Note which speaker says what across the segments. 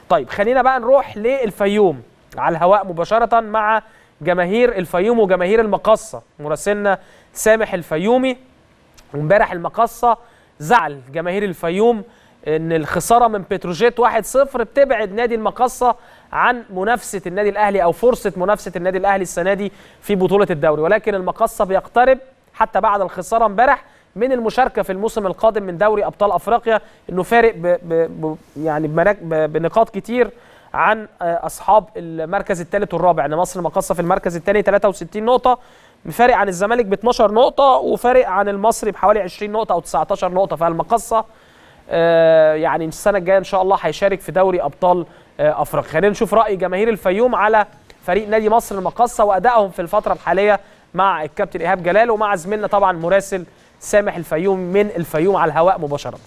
Speaker 1: طيب خلينا بقى نروح للفيوم على الهواء مباشره مع جماهير الفيوم وجماهير المقصه مراسلنا سامح الفيومي وامبارح المقصه زعل جماهير الفيوم ان الخساره من بتروجيت 1-0 بتبعد نادي المقصه عن منافسه النادي الاهلي او فرصه منافسه النادي الاهلي السنه دي في بطوله الدوري ولكن المقصه بيقترب حتى بعد الخساره امبارح من المشاركه في الموسم القادم من دوري ابطال افريقيا انه فارق ب ب ب يعني بمراك- ب بنقاط كتير عن آه، اصحاب المركز الثالث والرابع ان مصر المقصه في المركز الثاني 63 نقطه فارق عن الزمالك ب 12 نقطه وفارق عن المصري بحوالي 20 نقطه او 19 نقطه فالمقصه آه، يعني السنه الجايه ان شاء الله هيشارك في دوري ابطال آه، افريقيا خلينا نشوف راي جماهير الفيوم على فريق نادي مصر المقصه وادائهم في الفتره الحاليه مع الكابتن ايهاب جلال ومع زميلنا طبعا مراسل سامح الفيوم من الفيوم على الهواء مباشره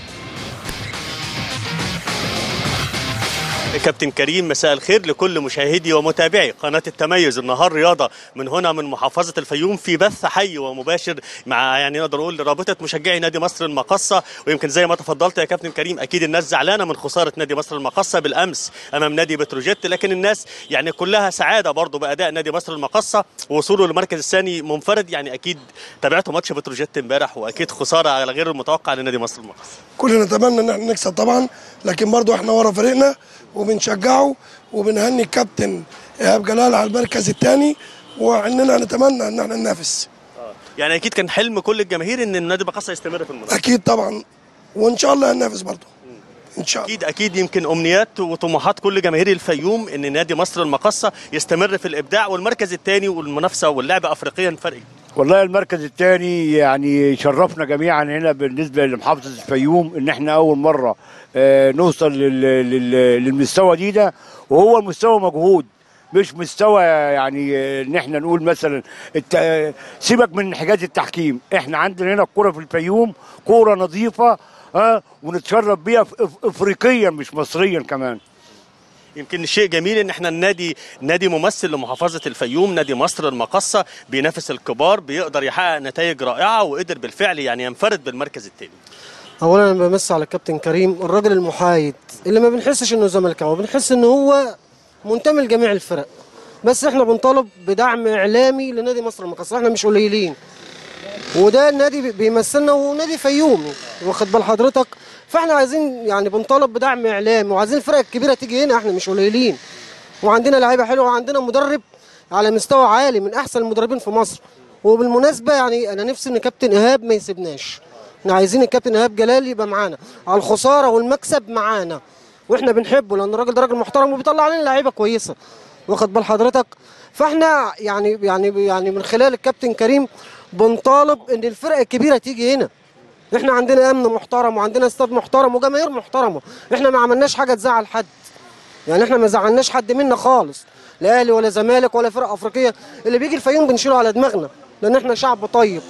Speaker 2: كابتن كريم مساء الخير لكل مشاهدي ومتابعي قناة التميز النهار رياضة من هنا من محافظة الفيوم في بث حي ومباشر مع يعني نقدر نقول رابطة مشجعي نادي مصر المقصة ويمكن زي ما تفضلت يا كابتن كريم أكيد الناس زعلانة من خسارة نادي مصر المقصة بالأمس أمام نادي بتروجيت لكن الناس يعني كلها سعادة برضو بأداء نادي مصر المقصة ووصوله للمركز الثاني منفرد يعني أكيد تابعتوا ماتش بتروجيت امبارح وأكيد خسارة على غير المتوقع لنادي مصر المقصة
Speaker 3: كلنا نتمنى ان احنا نكسب طبعا لكن برضو احنا ورا فريقنا وبنشجعه وبنهني الكابتن ايهاب جلال على المركز الثاني واننا نتمنى ان احنا ننافس
Speaker 2: يعني أكيد كان حلم كل الجماهير إن النادي المقصة يستمر في المنافسة
Speaker 3: اكيد طبعا وان شاء الله هننافس برضو ان شاء الله
Speaker 2: اكيد اكيد يمكن امنيات وطموحات كل جماهير الفيوم ان نادي مصر المقصه يستمر في الابداع والمركز الثاني والمنافسه واللعب افريقيا فرق
Speaker 4: والله المركز الثاني يعني شرفنا جميعا هنا بالنسبه لمحافظه الفيوم ان احنا اول مره آه، نوصل لل- لل- للمستوى دي ده وهو المستوى مجهود مش مستوى يعني آه، ان احنا نقول مثلا الت... آه، سيبك من حاجات التحكيم احنا عندنا هنا الكوره في الفيوم كوره نظيفه ها ونتشرف بيها في- إف- افريقيا مش مصريا كمان
Speaker 2: يمكن شيء جميل ان احنا النادي نادي ممثل لمحافظه الفيوم نادي مصر المقصه بينافس الكبار بيقدر يحقق نتائج رائعه وقدر بالفعل يعني ينفرد بالمركز الثاني
Speaker 5: اولا انا بمس على الكابتن كريم الراجل المحايد اللي ما بنحسش انه زملكاوي بنحس ان هو منتمي لجميع الفرق بس احنا بنطالب بدعم اعلامي لنادي مصر المقاصه احنا مش قليلين وده النادي بي- بيمثلنا ونادي فيومي واخد بال حضرتك فاحنا عايزين يعني بنطالب بدعم اعلامي وعايزين الفرق الكبيره تيجي هنا احنا مش قليلين وعندنا لعيبه حلوه وعندنا مدرب على مستوى عالي من احسن المدربين في مصر وبالمناسبه يعني انا نفسي ان كابتن ايهاب ما يسيبناش احنا عايزين الكابتن ايهاب جلال يبقى معانا على الخساره والمكسب معانا واحنا بنحبه لان الراجل ده راجل محترم وبيطلع علينا لعيبه كويسه واخد بال حضرتك فاحنا يعني يعني يعني من خلال الكابتن كريم بنطالب ان الفرق الكبيره تيجي هنا احنا عندنا امن محترم وعندنا استاد محترم وجماهير محترمه احنا ما عملناش حاجه تزعل حد يعني احنا ما زعلناش حد منا خالص لا اهلي ولا زمالك ولا فرق افريقيه اللي بيجي الفيوم بنشيله على دماغنا لان احنا شعب طيب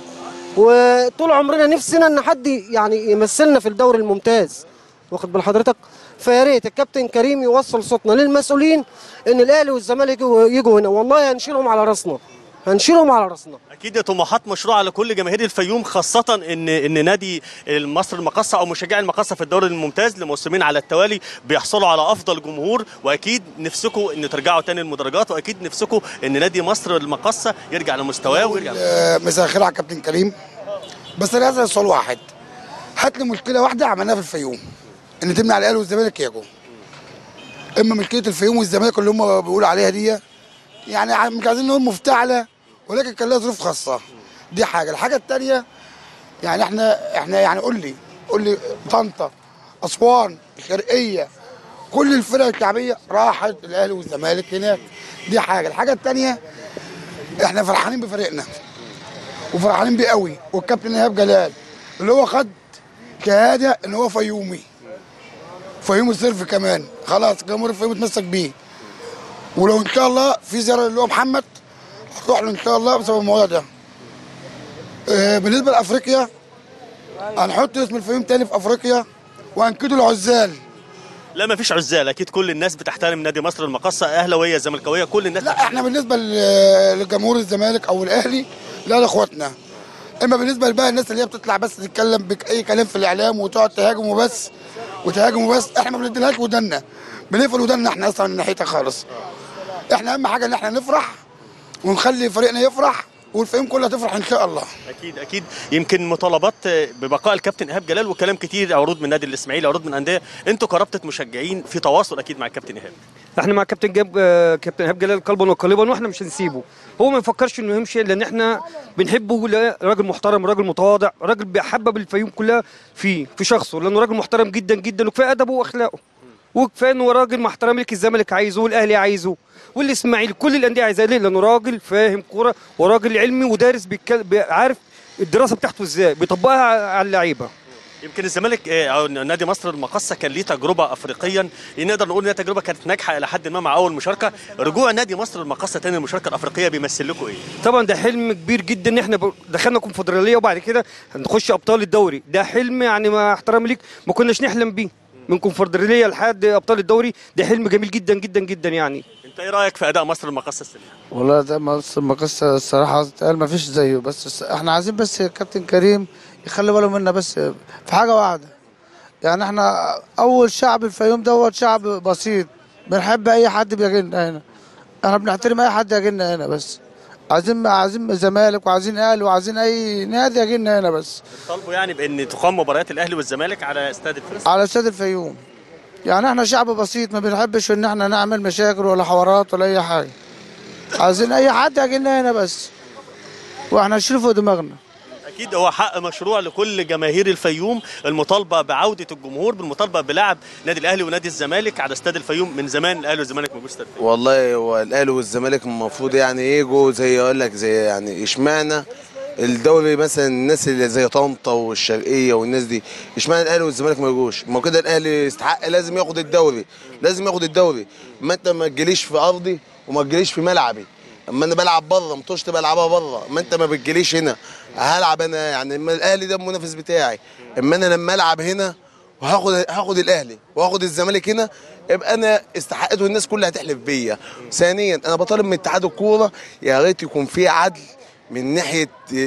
Speaker 5: وطول عمرنا نفسنا ان حد يعني يمثلنا في الدوري الممتاز واخد بال حضرتك فيا ريت الكابتن كريم يوصل صوتنا للمسؤولين ان الاهلي والزمالك يجوا يجوا هنا والله هنشيلهم على راسنا هنشيلهم على راسنا
Speaker 2: اكيد دي طموحات مشروعه لكل جماهير الفيوم خاصه ان ان نادي مصر المقصه او مشجعي المقصه في الدوري الممتاز لموسمين على التوالي بيحصلوا على افضل جمهور واكيد نفسكم ان ترجعوا تاني المدرجات واكيد نفسكم ان نادي مصر المقصه يرجع لمستواه ويرجع
Speaker 3: آه، مساء الخير على الكابتن كريم بس انا عايز اسال سؤال واحد هات لي مشكله واحده عملناها في الفيوم ان تمنع الاهلي والزمالك يجوا اما مشكله الفيوم والزمالك اللي هم بيقولوا عليها دي يعني ع- مش عايزين نقول مفتعله ولكن كان لها ظروف خاصه دي حاجه الحاجه الثانيه يعني احنا احنا يعني قول لي قول لي طنطا اسوان الشرقيه كل الفرق الشعبيه راحت الاهلي والزمالك هناك دي حاجه الحاجه الثانيه احنا فرحانين بفريقنا وفرحانين بيه قوي والكابتن ايهاب جلال اللي هو خد شهاده ان هو فيومي فيومي صرف كمان خلاص جمهور الفيوم اتمسك بيه ولو ان شاء الله في زياره اللي هو محمد هتروح له ان شاء الله بسبب الموضوع ده آه، بالنسبه لافريقيا هنحط اسم الفيوم تاني في افريقيا وهنكدوا العزال
Speaker 2: لا ما فيش عزال اكيد كل الناس بتحترم نادي مصر المقصه اهلاويه زملكاويه كل الناس
Speaker 3: لا احنا بالنسبه ل- لجمهور الزمالك او الاهلي لا لاخواتنا اما بالنسبه لبقى الناس اللي هي بتطلع بس تتكلم باي كلام في الاعلام وتقعد تهاجم وبس وتهاجموا بس احنا ما بنديلهاش ودنا بنقفل ودنا احنا اصلا من ناحيتها خالص احنا اهم حاجه ان احنا نفرح ونخلي فريقنا يفرح والفريق كلها تفرح ان شاء الله
Speaker 2: اكيد اكيد يمكن مطالبات ببقاء الكابتن ايهاب جلال وكلام كتير عروض من نادي الاسماعيلي عروض من انديه انتوا كرابطه مشجعين في تواصل اكيد مع الكابتن ايهاب
Speaker 6: احنا مع كابتن جاب آه، كابتن ايهاب جلال قلبا وقالبا واحنا مش هنسيبه هو ما يفكرش انه يمشي لان احنا بنحبه لا، راجل محترم راجل متواضع راجل بيحبب الفيوم كلها فيه في شخصه لانه راجل محترم جدا جدا وكفايه ادبه واخلاقه وكفايه انه راجل مع احترامي لك الزمالك عايزه والاهلي عايزه والاسماعيلي كل الانديه عايزاه ليه؟ لانه راجل فاهم كوره وراجل علمي ودارس بيتكلم عارف الدراسه بتاعته ازاي بيطبقها على اللعيبه
Speaker 2: يمكن الزمالك آه، او نادي مصر المقصه كان ليه تجربه افريقيا نقدر نقول انها تجربه كانت ناجحه الى حد ما مع اول مشاركه رجوع نادي مصر المقصه تاني المشاركه الافريقيه بيمثل لكم ايه
Speaker 6: طبعا ده حلم كبير جدا ان احنا ب- دخلنا كونفدراليه وبعد كده هنخش ابطال الدوري ده حلم يعني مع احترامي ليك ما كناش نحلم بيه من كونفدراليه لحد ابطال الدوري ده حلم جميل جدا جدا جدا يعني
Speaker 2: انت ايه رايك في اداء مصر المقصه السنه دي؟
Speaker 7: والله ده مصر المقصة الصراحة قال ما فيش زيه بس الس- احنا عايزين بس كابتن كريم يخلي باله منا بس في حاجة واحدة يعني احنا أول شعب الفيوم دوت شعب بسيط بنحب أي حد بيجي لنا هنا احنا بنحترم أي حد يجي لنا هنا بس عايزين عايزين زمالك وعايزين أهلي وعايزين أي نادي يجي لنا هنا بس
Speaker 2: طالبوا يعني بان تقام مباريات الاهلي والزمالك على استاد الفرس
Speaker 7: على استاد الفيوم يعني احنا شعب بسيط ما بنحبش ان احنا نعمل مشاكل ولا حوارات ولا اي حاجه عايزين اي حد يجي لنا هنا بس واحنا نشيل فوق دماغنا
Speaker 2: اكيد هو حق مشروع لكل جماهير الفيوم المطالبه بعوده الجمهور بالمطالبه بلعب نادي الاهلي ونادي الزمالك على استاد الفيوم من زمان الاهلي والزمالك موجود استاد الفيوم
Speaker 8: والله هو الاهلي والزمالك المفروض يعني يجوا زي اقول لك زي يعني اشمعنى الدوري مثلا الناس اللي زي طنطا والشرقيه والناس دي اشمعنى الاهلي والزمالك ما يجوش ما هو كده الاهلي يستحق لازم ياخد الدوري لازم ياخد الدوري ما انت ما تجيليش في ارضي وما تجيليش في ملعبي اما انا بلعب بره مطوشت بلعبها بره ما انت ما بتجيليش هنا هلعب انا يعني اما الاهلي ده المنافس بتاعي اما انا لما العب هنا وهاخد هاخد الاهلي وهاخد الزمالك هنا يبقى انا استحقته والناس كلها هتحلف بيا ثانيا انا بطالب من اتحاد الكوره يا ريت يكون في عدل من ناحيه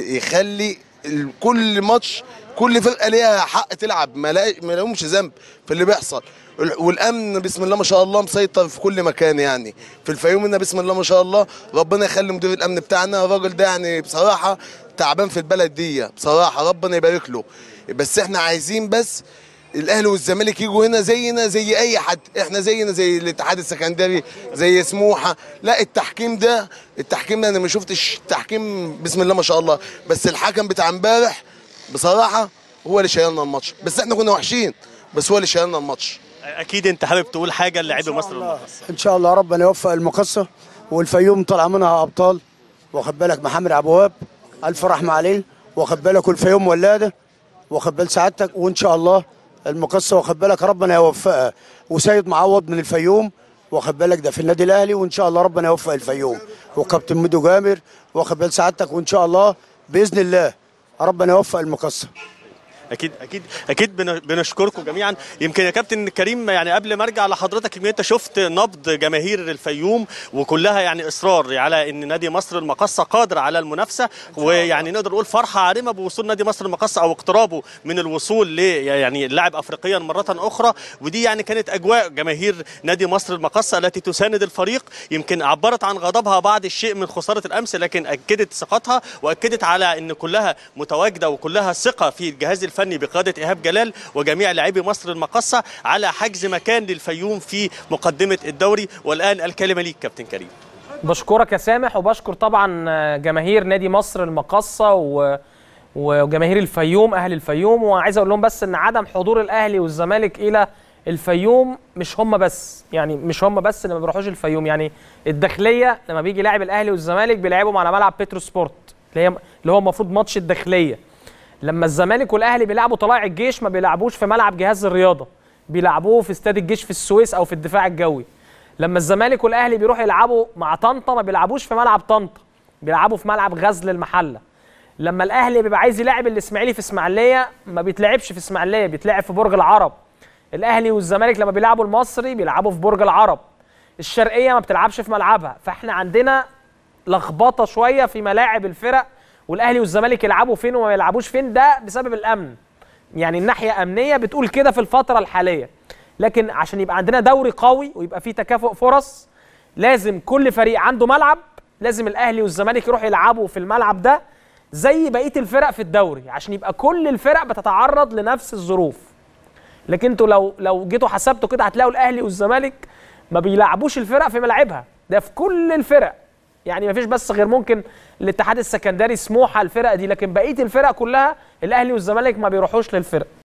Speaker 8: يخلي ال- كل ماتش كل فرقه ليها حق تلعب ما لا- ما لهمش ذنب في اللي بيحصل ال- والامن بسم الله ما شاء الله مسيطر في كل مكان يعني في الفيوم هنا بسم الله ما شاء الله ربنا يخلي مدير الامن بتاعنا الراجل ده يعني بصراحه تعبان في البلد دي بصراحه ربنا يبارك له بس احنا عايزين بس الاهلي والزمالك يجوا هنا زينا زي اي حد احنا زينا زي الاتحاد السكندري زي سموحه لا التحكيم ده التحكيم ده انا ما شفتش تحكيم بسم الله ما شاء الله بس الحكم بتاع امبارح بصراحه هو اللي شايلنا الماتش بس احنا كنا وحشين بس هو اللي شايلنا الماتش
Speaker 2: اكيد انت حابب تقول حاجه للاعبي مصر المقصه
Speaker 4: ان شاء الله ربنا يوفق المقصه والفيوم طلع منها ابطال واخد بالك محمد عبد الوهاب الف رحمه عليه واخد بالك والفيوم ولاده واخد بال سعادتك وان شاء الله المقصه واخد بالك ربنا يوفقها وسيد معوض من الفيوم واخد بالك ده في النادي الاهلي وان شاء الله ربنا يوفق الفيوم وكابتن ميدو جامر واخد بال سعادتك وان شاء الله باذن الله ربنا يوفق المقصه
Speaker 2: اكيد اكيد اكيد بن- بنشكركم جميعا يمكن يا كابتن كريم يعني قبل ما ارجع لحضرتك يمكن انت شفت نبض جماهير الفيوم وكلها يعني اصرار على ان نادي مصر المقصه قادر على المنافسه ويعني نقدر نقول فرحه عارمه بوصول نادي مصر المقصه او اقترابه من الوصول ل يعني اللاعب افريقيا مره اخرى ودي يعني كانت اجواء جماهير نادي مصر المقصه التي تساند الفريق يمكن عبرت عن غضبها بعد الشيء من خساره الامس لكن اكدت ثقتها واكدت على ان كلها متواجده وكلها ثقه في الجهاز الفني بقياده ايهاب جلال وجميع لاعبي مصر المقصه على حجز مكان للفيوم في مقدمه الدوري والان الكلمه ليك كابتن كريم
Speaker 1: بشكرك يا سامح وبشكر طبعا جماهير نادي مصر المقصه و... وجماهير الفيوم اهل الفيوم وعايز اقول لهم بس ان عدم حضور الاهلي والزمالك الى الفيوم مش هم بس يعني مش هم بس اللي ما بيروحوش الفيوم يعني الداخليه لما بيجي لاعب الاهلي والزمالك بيلعبهم على ملعب بترو سبورت اللي هي اللي هو المفروض ماتش الداخليه لما الزمالك والاهلي بيلعبوا طلائع الجيش ما بيلعبوش في ملعب جهاز الرياضه بيلعبوه في استاد الجيش في السويس او في الدفاع الجوي لما الزمالك والاهلي بيروحوا يلعبوا مع طنطا ما بيلعبوش في ملعب طنطا بيلعبوا في ملعب غزل المحله لما الاهلي بيبقى عايز يلعب الاسماعيلي في اسماعيليه ما بيتلعبش في اسماعيليه بيتلعب في برج العرب الاهلي والزمالك لما بيلعبوا المصري بيلعبوا في برج العرب الشرقيه ما بتلعبش في ملعبها فاحنا عندنا لخبطه شويه في ملاعب الفرق والاهلي والزمالك يلعبوا فين وما يلعبوش فين ده بسبب الامن يعني الناحيه امنيه بتقول كده في الفتره الحاليه لكن عشان يبقى عندنا دوري قوي ويبقى فيه تكافؤ فرص لازم كل فريق عنده ملعب لازم الاهلي والزمالك يروحوا يلعبوا في الملعب ده زي بقيه الفرق في الدوري عشان يبقى كل الفرق بتتعرض لنفس الظروف لكن انتوا لو لو جيتوا حسبتوا كده هتلاقوا الاهلي والزمالك ما بيلعبوش الفرق في ملاعبها ده في كل الفرق يعني ما فيش بس غير ممكن الاتحاد السكندري سموحه الفرق دي لكن بقيه الفرق كلها الاهلي والزمالك ما بيروحوش للفرق